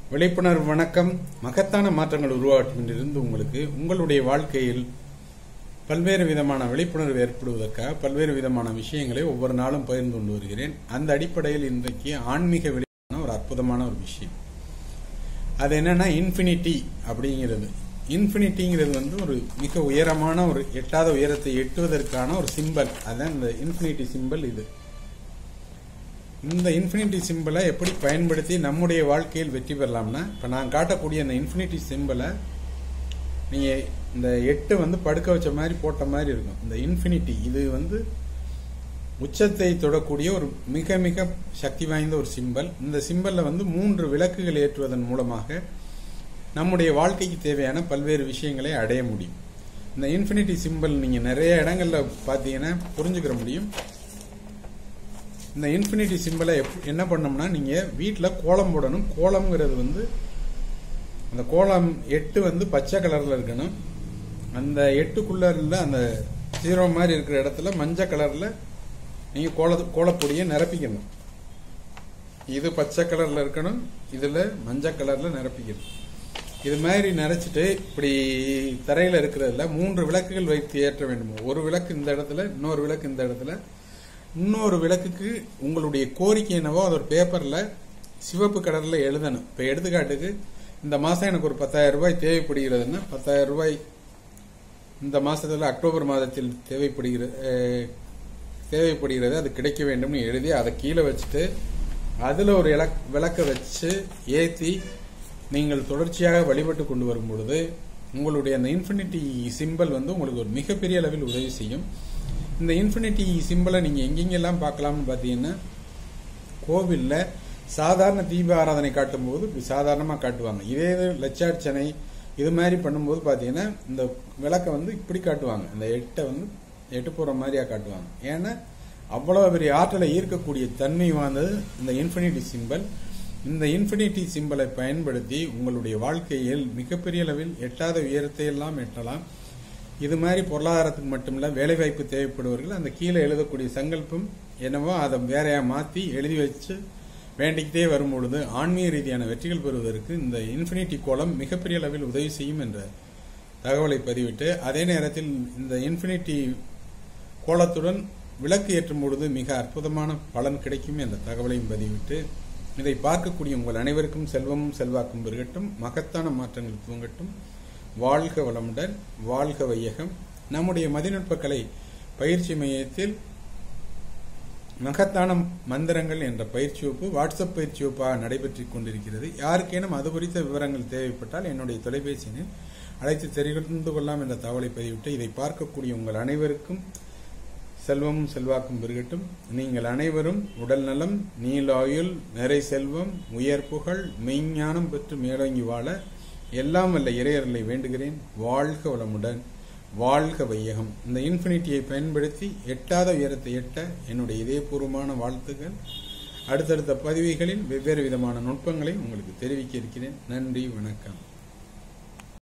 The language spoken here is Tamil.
விழிப்புணர்வு வணக்கம் மகத்தான மாற்றங்கள் உருவாக்கின்றிருந்து உங்களுக்கு உங்களுடைய வாழ்க்கையில் பல்வேறு விதமான விழிப்புணர்வு ஏற்படுவதற்காக பல்வேறு விதமான விஷயங்களை ஒவ்வொரு நாளும் பகிர்ந்து கொண்டு வருகிறேன் அந்த அடிப்படையில் இன்றைக்கு ஆன்மீக விழிப்புணர்வு ஒரு அற்புதமான ஒரு விஷயம் அது என்னன்னா இன்ஃபினிட்டி அப்படிங்கிறது இன்ஃபினிட்டிங்கிறது வந்து ஒரு மிக உயரமான ஒரு எட்டாத உயரத்தை எட்டுவதற்கான ஒரு சிம்பல் அதான் இந்த இன்ஃபினிட்டி சிம்பல் இது இந்த இன்ஃபினிட்டி சிம்பிளை எப்படி பயன்படுத்தி நம்முடைய வாழ்க்கையில் வெற்றி பெறலாம்னா இப்போ நான் காட்டக்கூடிய இந்த இன்ஃபினிட்டி சிம்பிளை நீங்கள் இந்த எட்டு வந்து படுக்க வச்ச மாதிரி போட்ட மாதிரி இருக்கும் இந்த இன்ஃபினிட்டி இது வந்து உச்சத்தை தொடக்கூடிய ஒரு மிக மிக சக்தி வாய்ந்த ஒரு சிம்பல் இந்த சிம்பல்ல வந்து மூன்று விளக்குகள் ஏற்றுவதன் மூலமாக நம்முடைய வாழ்க்கைக்கு தேவையான பல்வேறு விஷயங்களை அடைய முடியும் இந்த இன்ஃபினிட்டி சிம்பல் நீங்கள் நிறைய இடங்கள்ல பார்த்தீங்கன்னா புரிஞ்சுக்கிற முடியும் இந்த இன்ஃபினிட்டி சிம்பிளை என்ன பண்ணோம்னா நீங்கள் வீட்டில் கோலம் போடணும் கோலம்ங்கிறது வந்து அந்த கோலம் எட்டு வந்து பச்சை கலரில் இருக்கணும் அந்த எட்டுக்குள்ள உள்ள அந்த ஜீரோ மாதிரி இருக்கிற இடத்துல மஞ்சள் கலரில் நீங்கள் கோல கோலப்பொடியை நிரப்பிக்கணும் இது பச்சை கலரில் இருக்கணும் இதில் மஞ்சள் கலரில் நிரப்பிக்கணும் இது மாதிரி நிறச்சிட்டு இப்படி தரையில் இருக்கிறதுல மூன்று விளக்குகள் வைத்து ஏற்ற வேண்டும் ஒரு விளக்கு இந்த இடத்துல இன்னொரு விளக்கு இந்த இடத்துல இன்னொரு விளக்குக்கு உங்களுடைய கோரிக்கை என்னவோ அது ஒரு பேப்பரில் சிவப்பு கலரில் எழுதணும் இப்போ எடுத்துக்காட்டுக்கு இந்த மாதம் எனக்கு ஒரு பத்தாயிரம் ரூபாய் தேவைப்படுகிறதுன்னா பத்தாயிரம் ரூபாய் இந்த மாதத்தில் அக்டோபர் மாதத்தில் தேவைப்படுகிறது தேவைப்படுகிறது அது கிடைக்க வேண்டும்னு எழுதி அதை கீழே வச்சுட்டு அதில் ஒரு இலக் விளக்க வச்சு ஏற்றி நீங்கள் தொடர்ச்சியாக வழிபட்டு கொண்டு வரும் பொழுது உங்களுடைய அந்த இன்ஃபினிட்டி சிம்பல் வந்து உங்களுக்கு ஒரு மிகப்பெரிய அளவில் உதவி செய்யும் இந்த இன்ஃபினிட்டி சிம்பிளை நீங்கள் எங்கெங்கெல்லாம் பார்க்கலாம்னு பார்த்தீங்கன்னா கோவிலில் சாதாரண தீப ஆராதனை காட்டும்போது இப்படி சாதாரணமாக காட்டுவாங்க இதே இது லட்சார்ச்சனை இது மாதிரி பண்ணும்போது பார்த்தீங்கன்னா இந்த விளக்கை வந்து இப்படி காட்டுவாங்க இந்த எட்டை வந்து எட்டு போகிற மாதிரியா காட்டுவாங்க ஏன்னா அவ்வளோ பெரிய ஆற்றலை ஈர்க்கக்கூடிய தன்மை வாய்ந்தது இந்த இன்ஃபினிட்டி சிம்பல் இந்த இன்ஃபினிட்டி சிம்பலை பயன்படுத்தி உங்களுடைய வாழ்க்கையில் மிகப்பெரிய அளவில் எட்டாத உயரத்தை எல்லாம் எட்டலாம் இது மாதிரி பொருளாதாரத்துக்கு மட்டுமில்ல வேலைவாய்ப்பு தேவைப்படுவர்கள் அந்த கீழே எழுதக்கூடிய சங்கல்பம் என்னவோ அதை வேறையா மாற்றி எழுதி வச்சு வேண்டிக்கிட்டே வரும்பொழுது ஆன்மீக ரீதியான வெற்றிகள் பெறுவதற்கு இந்த இன்ஃபினிட்டி கோலம் மிகப்பெரிய அளவில் உதவி செய்யும் என்ற தகவலை பதிவிட்டு அதே நேரத்தில் இந்த இன்ஃபினிட்டி கோலத்துடன் விளக்கு ஏற்றும் பொழுது மிக அற்புதமான பலன் கிடைக்கும் என்ற தகவலையும் பதிவிட்டு இதை பார்க்கக்கூடிய உங்கள் அனைவருக்கும் செல்வமும் செல்வாக்கும் பெருகட்டும் மகத்தான மாற்றங்கள் துவங்கட்டும் வாழ்க வளமுடன் வாழ்க வையகம் நம்முடைய மதிநுட்ப கலை பயிற்சி மையத்தில் மகத்தான மந்திரங்கள் என்ற பயிற்சி வகுப்பு வாட்ஸ்அப் பயிற்சி வகுப்பாக நடைபெற்றுக் கொண்டிருக்கிறது யாருக்கேனும் அது குறித்த விவரங்கள் தேவைப்பட்டால் என்னுடைய தொலைபேசியில் அழைத்து தெரிந்து கொள்ளலாம் என்ற தகவலை பதிவிட்டு இதை பார்க்கக்கூடிய உங்கள் அனைவருக்கும் செல்வமும் செல்வாக்கும் பெருகட்டும் நீங்கள் அனைவரும் உடல் நலம் நீலாயுள் நிறை செல்வம் உயர் புகழ் மெய்ஞானம் பெற்று மேலோங்கி வாழ எல்லாம் வல்ல இறையர்களை வேண்டுகிறேன் வாழ்க வளமுடன் வாழ்க வையகம் இந்த இன்ஃபினிட்டியை பயன்படுத்தி எட்டாத உயரத்தை எட்ட என்னுடைய இதயபூர்வமான வாழ்த்துக்கள் அடுத்தடுத்த பதிவுகளில் வெவ்வேறு விதமான நுட்பங்களை உங்களுக்கு தெரிவிக்க இருக்கிறேன் நன்றி வணக்கம்